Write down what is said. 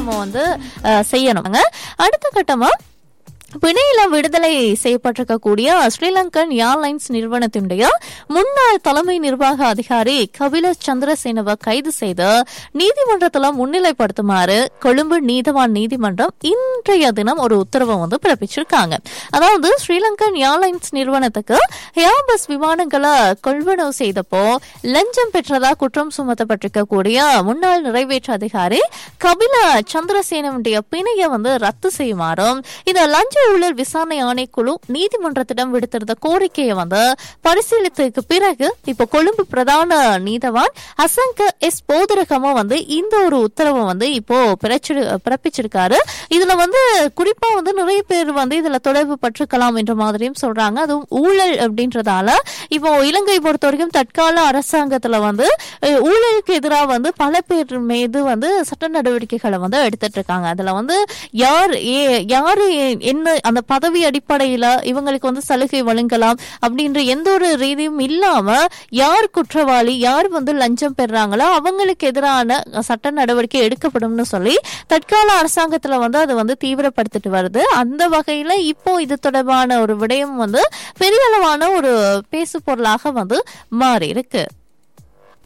நம்ம வந்து அஹ், செய்யணுங்க அடுத்த கட்டமா பிணையில விடுதலை செய்யப்பட்டிருக்கக்கூடிய ஸ்ரீலங்கன் ஏர்லைன்ஸ் நிறுவனத்தினுடைய முன்னாள் தலைமை நிர்வாக அதிகாரி கபில சந்திரசேனவை கைது செய்து நீதிமன்றத்தில் முன்னிலைப்படுத்துமாறு கொழும்பு நீதவான் நீதிமன்றம் இன்றைய தினம் ஒரு உத்தரவை வந்து பிறப்பிச்சிருக்காங்க அதாவது ஸ்ரீலங்கன் ஏர்லைன்ஸ் நிறுவனத்துக்கு ஏர்பஸ் விமானங்களை கொள்வனவு செய்தப்போ லஞ்சம் பெற்றதா குற்றம் சுமத்தப்பட்டிருக்கக்கூடிய முன்னாள் நிறைவேற்று அதிகாரி கபில சந்திரசேனவுடைய பிணையை வந்து ரத்து செய்யுமாறும் இந்த லஞ்ச ஊழல் விசாரணை ஆணைக்குழு நீதிமன்றத்திடம் விடுத்திருந்த கோரிக்கையை வந்து பரிசீலித்ததுக்கு பிறகு இப்ப கொழும்பு பிரதான நீதவான் அசங்க எஸ் போதரகமா வந்து இந்த ஒரு உத்தரவை வந்து இப்போ பிறச்சிரு- பிறப்பிச்சிருக்காரு இதுல வந்து குறிப்பா வந்து நிறைய பேர் வந்து இதுல தொடர்பு பட்டிருக்கலாம் என்ற மாதிரியும் சொல்றாங்க அதுவும் ஊழல் அப்படின்றதால இப்போ இலங்கை பொறுத்த வரைக்கும் தற்கால அரசாங்கத்துல வந்து அஹ், ஊழலுக்கு எதிராக வந்து பல பேர் மீது வந்து சட்ட நடவடிக்கைகளை வந்து எடுத்துட்டு இருக்காங்க அதுல வந்து யார் ஏ- யாரு எ- என்ன அந்த பதவி அடிப்படையில இவங்களுக்கு வந்து சலுகை வழங்கலாம் அப்படின்ற எந்த ஒரு ரீதியும் இல்லாம யார் குற்றவாளி யார் வந்து லஞ்சம் பெறாங்களோ அவங்களுக்கு எதிரான சட்ட நடவடிக்கை எடுக்கப்படும்னு சொல்லி தற்கால அரசாங்கத்துல வந்து அதை வந்து தீவிரப்படுத்திட்டு வருது அந்த வகையில இப்போ இது தொடர்பான ஒரு விடயம் வந்து பெரிய அளவான ஒரு பேசு பொருளாக வந்து மாறி இருக்கு